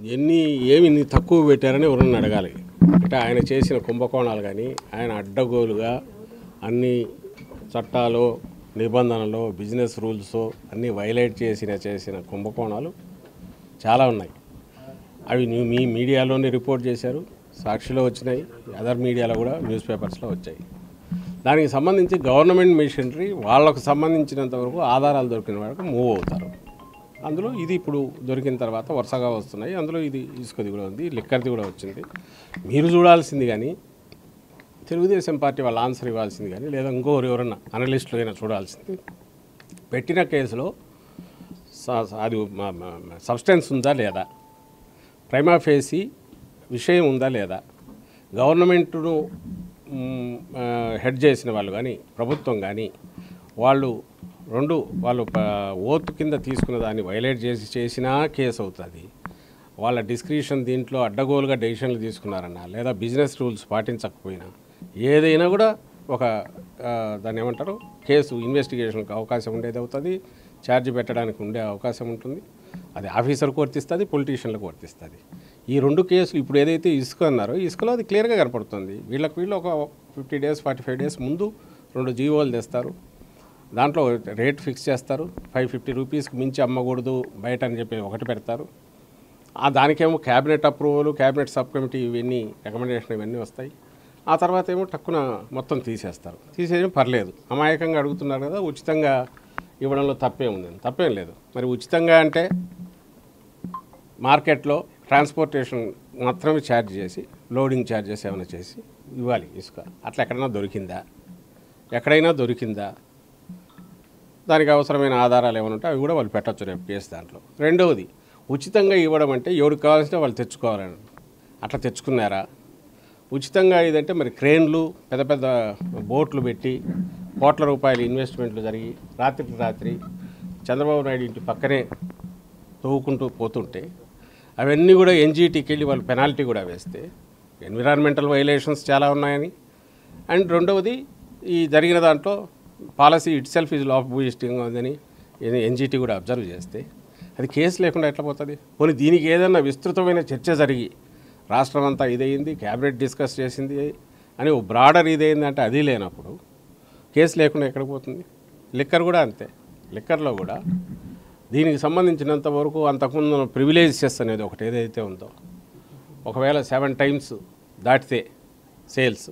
ఎన్ని ఏమి ఇన్ని తక్కువ పెట్టారని ఎవరన్నా అడగాలి అంటే ఆయన చేసిన కుంభకోణాలు కానీ ఆయన అడ్డగోలుగా అన్ని చట్టాలు నిబంధనలు బిజినెస్ రూల్స్ అన్నీ వైలేట్ చేసిన చేసిన కుంభకోణాలు చాలా ఉన్నాయి అవి న్యూ మీ మీడియాలోనే రిపోర్ట్ చేశారు సాక్షిలో వచ్చినాయి అదర్ మీడియాలో కూడా న్యూస్ పేపర్స్లో వచ్చాయి దానికి సంబంధించి గవర్నమెంట్ మిషనరీ వాళ్ళకు సంబంధించినంత వరకు ఆధారాలు దొరికిన వరకు మూవ్ అవుతారు అందులో ఇది ఇప్పుడు దొరికిన తర్వాత వరుసగా వస్తున్నాయి అందులో ఇది ఇసుకది కూడా ఉంది లిక్కర్ది కూడా వచ్చింది మీరు చూడాల్సింది కానీ తెలుగుదేశం పార్టీ వాళ్ళ ఆన్సర్ ఇవ్వాల్సింది కానీ లేదా ఇంకోరు ఎవరన్నా అనలిస్టులు అయినా చూడాల్సింది పెట్టిన కేసులో స- స- అది సబ్స్టెన్స్ ఉందా లేదా ప్రైమా ఫేసి విషయం ఉందా లేదా గవర్నమెంట్ను మ్, ఆ, హెడ్ చేసిన వాళ్ళు కానీ ప్రభుత్వం కానీ వాళ్ళు రెండు వాళ్ళు ప- ఓత్ కింద తీసుకున్న దాన్ని వైలేట్ చేసి చేసినా కేసు అవుతుంది వాళ్ళ డిస్క్రిప్షన్ దీంట్లో అడ్డగోలుగా డెసిషన్లు తీసుకున్నారన్నా లేదా బిజినెస్ రూల్స్ పాటించకపోయినా ఏదైనా కూడా ఒక ఆ, దాన్ని ఏమంటారు కేసు ఇన్వెస్టిగేషన్కి అవకాశం ఉండేది అవుతుంది ఛార్జ్ పెట్టడానికి ఉండే అవకాశం ఉంటుంది అది ఆఫీసర్కి వర్తిస్తుంది పొలిటీషియన్లకు వర్తిస్తుంది ఈ రెండు కేసులు ఇప్పుడు ఏదైతే ఇసుక అన్నారో ఇసుకలో అది క్లియర్గా కనపడుతుంది వీళ్ళకి వీళ్ళు ఒక fifty days forty five days ముందు రెండు జీవోలు తెస్తారు దాంట్లో రేట్ ఫిక్స్ చేస్తారు ఫైవ్ ఫిఫ్టీ రూపీస్కి మించి అమ్మకూడదు బయట అని చెప్పి ఒకటి పెడతారు ఆ దానికేమో cabinet approval cabinet sub committee ఇవన్నీ రికమెండేషన్ ఇవన్నీ వస్తాయి ఆ తర్వాత ఏమో టక్కున మొత్తం తీసేస్తారు తీసేయడం పర్లేదు అమాయకంగా అడుగుతున్నారు కదా ఉచితంగా ఇవ్వడంలో తప్పే ఉంది తప్పేం లేదు మరి ఉచితంగా అంటే మార్కెట్లో ట్రాన్స్పోర్టేషన్ మాత్రమే ఛార్జ్ చేసి లోడింగ్ ఛార్జెస్ ఏమైనా చేసి ఇవ్వాలి ఇసుక అట్లా ఎక్కడైనా దొరికిందా ఎక్కడైనా దొరికిందా దానికి అవసరమైన ఆధారాలు ఏమైనా ఉంటే అవి కూడా వాళ్ళు పెట్టచ్చు రేపు కేసు దాంట్లో రెండవది ఉచితంగా ఇవ్వడం అంటే ఎవరికి కావాల్సిన వాళ్ళు తెచ్చుకోవాలని అట్లా తెచ్చుకున్నారా ఉచితంగా ఇదంటే మరి క్రేన్లు పెద్ద పెద్ద బోట్లు పెట్టి కోట్ల రూపాయల ఇన్వెస్ట్మెంట్లు జరిగి రాత్రికి రాత్రి చంద్రబాబు నాయుడు ఇంటి పక్కనే తవ్వుకుంటూ పోతుంటే అవన్నీ కూడా ఎన్జీటీకి వెళ్ళి వాళ్ళు పెనాల్టీ కూడా వేస్తే ఎన్విరాన్మెంటల్ వైలేషన్స్ చాలా ఉన్నాయని అండ్ రెండవది ఈ జరిగిన దాంట్లో పాలసీ ఇట్ సెల్ఫ్ ఈజ్ లాఫ్ బూయిస్టింగ్ ఉందని ఎన్జీటీ కూడా అబ్జర్వ్ చేస్తే అది కేసు లేకుండా ఎట్లా పోతుంది పోనీ దీనికి ఏదైనా విస్తృతమైన చర్చ జరిగి రాష్ట్రం అంతా ఇదయింది క్యాబినెట్ డిస్కస్ చేసింది అని ఓ బ్రాడర్ ఇదైంది అంటే అది లేనప్పుడు కేసు లేకుండా ఎక్కడ పోతుంది లిక్కర్ కూడా అంతే లిక్కర్లో కూడా దీనికి సంబంధించినంత వరకు అంతకుముందు ప్రివిలేజెస్ అనేది ఒకటి ఏదైతే ఉందో ఒకవేళ సెవెన్ టైమ్స్ దాటితే సేల్స్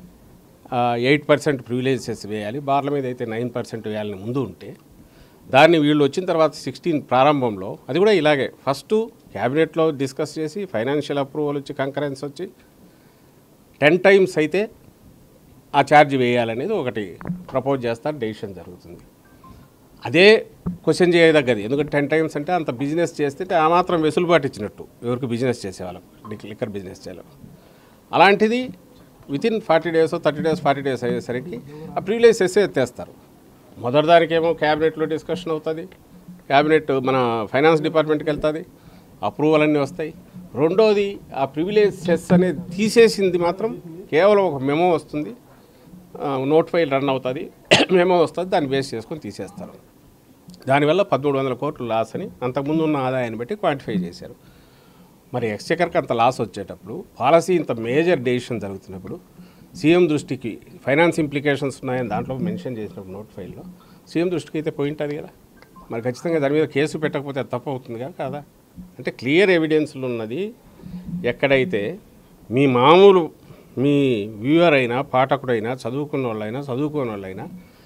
ఎయిట్ పర్సెంట్ ప్రివిలేజెస్ వేయాలి బార్ల మీద అయితే నైన్ పర్సెంట్ వేయాలని ముందు ఉంటే దాన్ని వీళ్ళు వచ్చిన తర్వాత సిక్స్టీన్ ప్రారంభంలో అది కూడా ఇలాగే ఫస్ట్ క్యాబినెట్లో డిస్కస్ చేసి ఫైనాన్షియల్ అప్రూవల్ వచ్చి కంకరెన్స్ వచ్చి టెన్ టైమ్స్ అయితే ఆ ఛార్జ్ వేయాలనేది ఒకటి ప్రపోజ్ చేస్తారు డెసిషన్ జరుగుతుంది అదే క్వశ్చన్ చేయదగ్గది ఎందుకంటే టెన్ టైమ్స్ అంటే అంత బిజినెస్ చేస్తే ఆ మాత్రం వెసులుబాటు ఇచ్చినట్టు ఎవరికి బిజినెస్ చేసేవాళ్ళకు లిక్కర్ బిజినెస్ చేయాలి అలాంటిది within forty days thirty days forty days అయ్యేసరికి ఆ ప్రివిలేజ్ చేస్తే ఎత్తేస్తారు మొదటి దానికేమో క్యాబినెట్లో డిస్కషన్ అవుతుంది క్యాబినెట్ మన ఫైనాన్స్ డిపార్ట్మెంట్కి వెళ్తుంది అప్రూవల్ అన్నీ వస్తాయి రెండోది ఆ ప్రివిలేజ్ సెస్ అనేది తీసేసింది మాత్రం కేవలం ఒక మెమో వస్తుంది నోట్ ఫైల్ రన్ అవుతుంది మెమో వస్తుంది దాన్ని బేస్ చేసుకొని తీసేస్తారు దానివల్ల పదమూడు వందల కోట్లు లాస్ అని అంతకుముందు ఉన్న ఆదాయాన్ని బట్టి క్వాంటిఫై చేశారు మరి ఎక్స్చెకర్కి అంత లాస్ వచ్చేటప్పుడు పాలసీ ఇంత మేజర్ డెసిషన్ జరుగుతున్నప్పుడు సీఎం దృష్టికి ఫైనాన్స్ ఇంప్లికేషన్స్ ఉన్నాయని దాంట్లో మెన్షన్ చేసినప్పుడు నోట్ ఫైల్లో సీఎం దృష్టికి అయితే పోయి ఉంటుంది కదా మరి ఖచ్చితంగా దాని మీద కేసు పెట్టకపోతే అది తప్పు అవుతుంది కదా కాదా అంటే క్లియర్ ఎవిడెన్స్లు ఉన్నది ఎక్కడైతే మీ మామూలు మీ వ్యూవర్ అయినా పాఠకుడైనా చదువుకున్న వాళ్ళైనా చదువుకున్న వాళ్ళైనా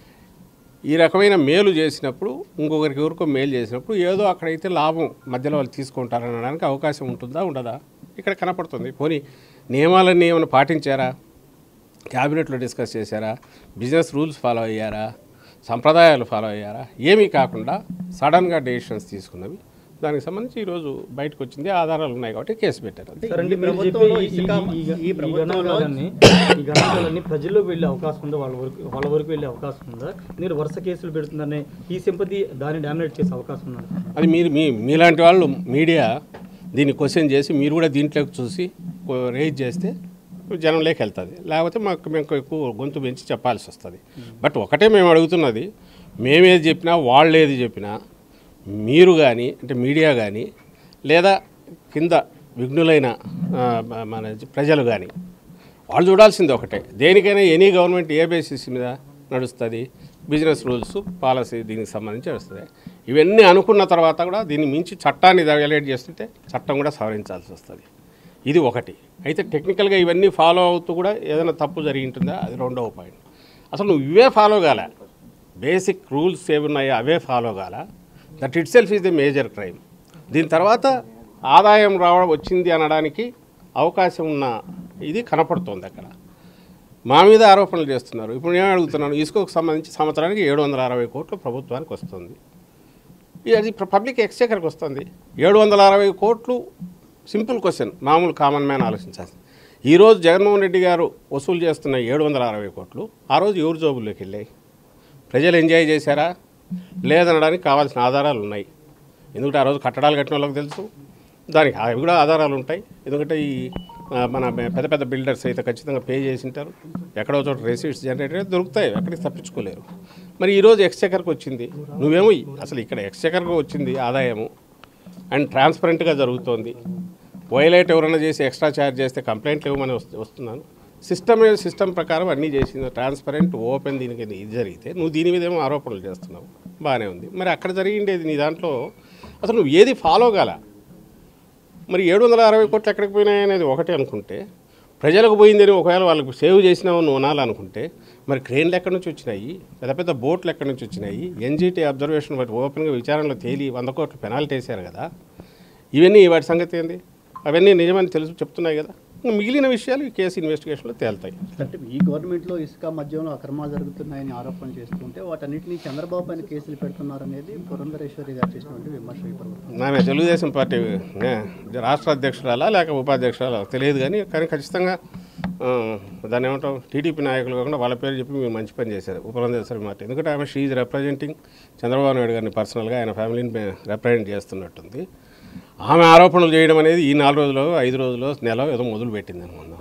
ఈ రకమైన మేలు చేసినప్పుడు ఇంకొకరికి ఎవరికో మేలు చేసినప్పుడు ఏదో అక్కడైతే లాభం మధ్యలో వాళ్ళు తీసుకుంటారనడానికి అవకాశం ఉంటుందా ఉండదా ఇక్కడ కనపడుతుంది పోనీ నియమాలన్నీ ఏమైనా పాటించారా క్యాబినెట్లో డిస్కస్ చేశారా బిజినెస్ రూల్స్ ఫాలో అయ్యారా సంప్రదాయాలు ఫాలో అయ్యారా ఏమీ కాకుండా సడన్గా డెసిషన్స్ తీసుకున్నవి దానికి సంబంధించి ఈరోజు బయటకు వచ్చింది ఆధారాలు ఉన్నాయి కాబట్టి కేసు పెట్టారు అంతే సరే అండి, ఈ మీరు చెప్పే ప్రభుత్వంలో ఈ- ఈ- ఇసుక- ఈ- ఈ ఈ ప్రభుత్వంలో- గణాంకాలన్నీ ఈ గణాంకాలన్నీ ప్రజల్లోకి వెళ్ళే అవకాశం ఉందా వాళ్ళ వరకు వాళ్ళ వరకు వెళ్ళే అవకాశం ఉందా మీరు వరుస కేసులు పెడుతుందనే ఈ సింపతి దాన్ని డామినేట్ చేసే అవకాశం ఉందా అది మీరు మీ మీలాంటి వాళ్ళు మీడియా దీన్ని క్వశ్చన్ చేసి మీరు కూడా దీంట్లోకి చూసి రేజ్ చేస్తే జనంలోకి వెళ్తుంది లేకపోతే మాకు మేము ఎక్కువ గొంతు పెంచి చెప్పాల్సి వస్తుంది బట్ ఒకటే మేము అడుగుతున్నది మేమేది చెప్పినా వాళ్ళు ఏది చెప్పినా మీరు కానీ అంటే మీడియా కానీ లేదా కింద విఘ్నులైన ఆ, మ- మన ప్రజలు కానీ వాళ్ళు చూడాల్సింది ఒకటే దేనికైనా ఎనీ గవర్నమెంట్ ఏ బేసిస్ మీద నడుస్తుంది బిజినెస్ రూల్స్ పాలసీ దీనికి సంబంధించి నడుస్తుంది ఇవన్నీ అనుకున్న తర్వాత కూడా దీన్ని మించి చట్టాన్ని వైలేట్ చేస్తుంటే చట్టం కూడా సవరించాల్సి వస్తుంది ఇది ఒకటి అయితే టెక్నికల్గా ఇవన్నీ ఫాలో అవుతూ కూడా ఏదైనా తప్పు జరిగి ఉంటుందా అది రెండవ పాయింట్ అసలు నువ్వు ఇవే ఫాలో కాల బేసిక్ రూల్స్ ఏమున్నాయో అవే ఫాలో కాల that itself is the major crime దీని తర్వాత ఆదాయం రావడం వచ్చింది అనడానికి అవకాశం ఉన్న ఇది కనపడుతోంది అక్కడ మా మీద ఆరోపణలు చేస్తున్నారు ఇప్పుడు నేను అడుగుతున్నాను ఇసుకకు సంబంధించి సంవత్సరానికి ఏడు వందల అరవై కోట్లు ప్రభుత్వానికి వస్తుంది ఇది అది పబ్లిక్ ఎక్స్చేకర్కి వస్తుంది ఏడు వందల అరవై కోట్లు సింపుల్ క్వశ్చన్ మామూలు కామన్ మ్యాన్ ఆలోచించాల్సింది ఈరోజు జగన్మోహన్ రెడ్డి గారు వసూలు చేస్తున్న ఏడు వందల అరవై కోట్లు ఆ రోజు ఎవరు జోబుల్లోకి వెళ్ళాయి ప్రజలు ఎంజాయ్ చేశారా లేదనడానికి కావాల్సిన ఆధారాలు ఉన్నాయి ఎందుకంటే ఆ రోజు కట్టడాలు కట్టిన వాళ్ళకి తెలుసు దానికి అవి కూడా ఆధారాలు ఉంటాయి ఎందుకంటే ఈ ఆ, మన పెద్ద పెద్ద బిల్డర్స్ అయితే ఖచ్చితంగా పే చేసి ఉంటారు ఎక్కడో చోట రెసీట్స్ జనరేట్ అయితే దొరుకుతాయి అక్కడికి తప్పించుకోలేరు మరి ఈరోజు ఎక్స్చెకర్కి వచ్చింది నువ్వేమో ఈ- అసలు ఇక్కడ ఎక్స్చెకర్కి వచ్చింది ఆదాయము అండ్ ట్రాన్స్పరెంట్గా జరుగుతోంది వైలైట్ ఎవరైనా చేసి ఎక్స్ట్రా ఛార్జ్ చేస్తే కంప్లైంట్లు ఇవ్వమని వస్తు- వస్తున్నాను సిస్టమ్ సిస్టమ్ ప్రకారం అన్నీ చేసింది ట్రాన్స్పరెంట్ ఓపెన్ దీనికి ఇది జరిగితే నువ్వు దీని మీద ఏమో ఆరోపణలు చేస్తున్నావు బాగానే ఉంది మరి అక్కడ జరిగిండేది నీ దాంట్లో అసలు నువ్వు ఏది ఫాలో కాల మరి ఏడు వందల అరవై కోట్లు ఎక్కడికి పోయినాయి అనేది ఒకటే అనుకుంటే ప్రజలకు పోయిందని ఒకవేళ వాళ్ళకి సేవ్ చేసినావు నువ్వు అనాలనుకుంటే మరి క్రెయిన్లు ఎక్కడి నుంచి వచ్చినాయి పెద్ద పెద్ద బోట్లు ఎక్కడి నుంచి వచ్చినాయి ఎన్జిటి అబ్జర్వేషన్ వాటి ఓపెన్గా విచారణలో తేలి వంద కోట్లు పెనాల్టీ వేశారు కదా ఇవన్నీ వాటి సంగతి ఏంది అవన్నీ నిజమని తెలుసు చెప్తున్నాయి కదా ఇంకా మిగిలిన విషయాలు ఈ కేసు ఇన్వెస్టిగేషన్లో తేలుతాయి అంటే ఈ గవర్నమెంట్లో ఇసుక మద్యంలో అక్రమాలు జరుగుతున్నాయని ఆరోపణలు చేస్తుంటే వాటన్నిటిని చంద్రబాబు పైన కేసులు పెడుతున్నారనేది పురంధరేశ్వరి గారు చేసినటువంటి విమర్శ ఈ ప్రభుత్వం ఆమె తెలుగుదేశం పార్టీ ఏ, రాష్ట్ర అధ్యక్షురాలా లేక ఉపాధ్యక్షురాలా తెలియదు కానీ కానీ ఖచ్చితంగా ఆ, దాన్ని ఏమంటాం టీడీపీ నాయకులు కాకుండా వాళ్ళ పేరు చెప్పి మీరు మంచి పని చేశారు ఉపరంధేశ్వరి మాట ఎందుకంటే ఆమె షీఈ్ రిప్రజెంటింగ్ చంద్రబాబు నాయుడు గారిని పర్సనల్గా ఆయన ఫ్యామిలీని రిప్రజెంట్ చేస్తున్నట్టుంది ఆమె ఆరోపణలు చేయడం అనేది ఈ నాలుగు రోజులు ఐదు రోజులు నెల ఏదో మొదలు పెట్టింది అనుకుందాం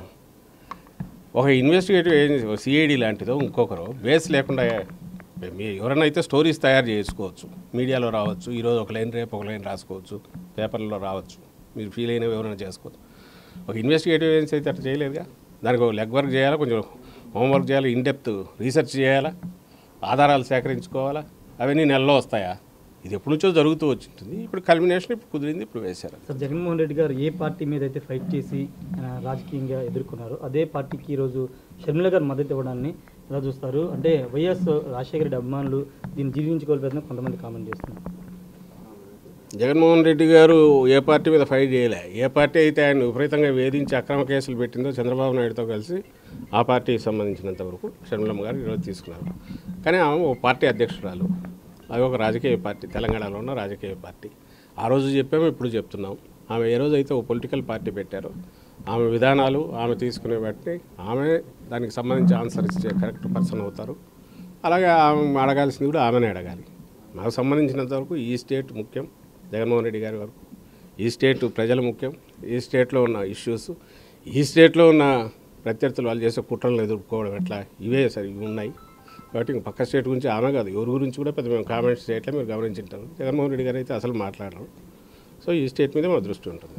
ఒక ఇన్వెస్టిగేటివ్ ఏజెన్సీ సిఐడి లాంటిదో ఇంకొకరు బేస్ లేకుండా మీరు ఎవరైనా అయితే స్టోరీస్ తయారు చేసుకోవచ్చు మీడియాలో రావచ్చు ఈరోజు ఒక లైన్ రేపు ఒక లైన్ రాసుకోవచ్చు పేపర్లో రావచ్చు మీరు ఫీల్ అయినవి ఎవరైనా చేసుకోవచ్చు ఒక ఇన్వెస్టిగేటివ్ ఏజెన్సీ అయితే అట్లా చేయలేదుగా దానికి ఒక లెగ్ వర్క్ చేయాలా కొంచెం హోంవర్క్ చేయాలి ఇన్ డెప్త్ రీసెర్చ్ చేయాలా ఆధారాలు సేకరించుకోవాలా అవన్నీ నెలలో వస్తాయా ఇది ఎప్పటి నుంచో జరుగుతూ వచ్చింటుంది ఇప్పుడు కల్మినేషన్ ఇప్పుడు కుదిరింది ఇప్పుడు వేశారు సార్ జగన్మోహన్ రెడ్డి గారు ఏ పార్టీ మీద అయితే ఫైట్ చేసి ఆయన రాజకీయంగా ఎదుర్కొన్నారో అదే పార్టీకి ఈరోజు షర్మిల గారు మద్దతు ఇవ్వడాన్ని ఎలా చూస్తారు అంటే వైఎస్ రాజశేఖర రెడ్డి అభిమానులు దీన్ని జీర్ణించుకోలేదని కొంతమంది కామెంట్ చేస్తున్నారు జగన్మోహన్ రెడ్డి గారు ఏ పార్టీ మీద ఫైట్ చేయలే ఏ పార్టీ అయితే ఆయన విపరీతంగా వేధించి అక్రమ కేసులు పెట్టిందో చంద్రబాబు నాయుడుతో కలిసి ఆ పార్టీకి సంబంధించినంత వరకు షర్మిలమ్మ గారు ఈరోజు తీసుకున్నారు కానీ ఆమె ఒక పార్టీ అధ్యక్షురాలు అది ఒక రాజకీయ పార్టీ తెలంగాణలో ఉన్న రాజకీయ పార్టీ ఆ రోజు చెప్పాము ఇప్పుడు చెప్తున్నాం ఆమె ఏ రోజు అయితే ఒక పొలిటికల్ పార్టీ పెట్టారో ఆమె విధానాలు ఆమె తీసుకునే బట్టి ఆమె దానికి సంబంధించి ఆన్సర్ ఇచ్చే కరెక్ట్ పర్సన్ అవుతారు అలాగే ఆమె అడగాల్సింది కూడా ఆమెనే అడగాలి నాకు సంబంధించినంత వరకు ఈ స్టేట్ ముఖ్యం జగన్మోహన్ రెడ్డి గారి వరకు ఈ స్టేట్ ప్రజలు ముఖ్యం ఈ స్టేట్లో ఉన్న ఇష్యూస్ ఈ స్టేట్లో ఉన్న ప్రత్యర్థులు వాళ్ళు చేసే కుట్రలను ఎదుర్కోవడం ఎట్లా ఇవే సరే ఇవి ఉన్నాయి కాబట్టి ఇంక పక్క స్టేట్ గురించి ఆమె కాదు ఎవరి గురించి కూడా పెద్ద మేము కామెంట్స్ చేయట్లే మీరు గమనించుంటారు జగన్మోహన్ రెడ్డి గారు అయితే అసలు మాట్లాడరు సో ఈ స్టేట్ మీద మా దృష్టి ఉంటుంది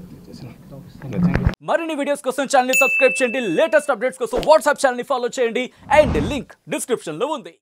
మరిన్ని వీడియోస్ కోసం ఛానల్ సబ్స్క్రైబ్ చేయండి లేటెస్ట్ అప్డేట్స్ కోసం వాట్సాప్ ఛానల్ ఫాలో చేయండి అండ్ లింక్ డిస్క్రిప్షన్ లో ఉంది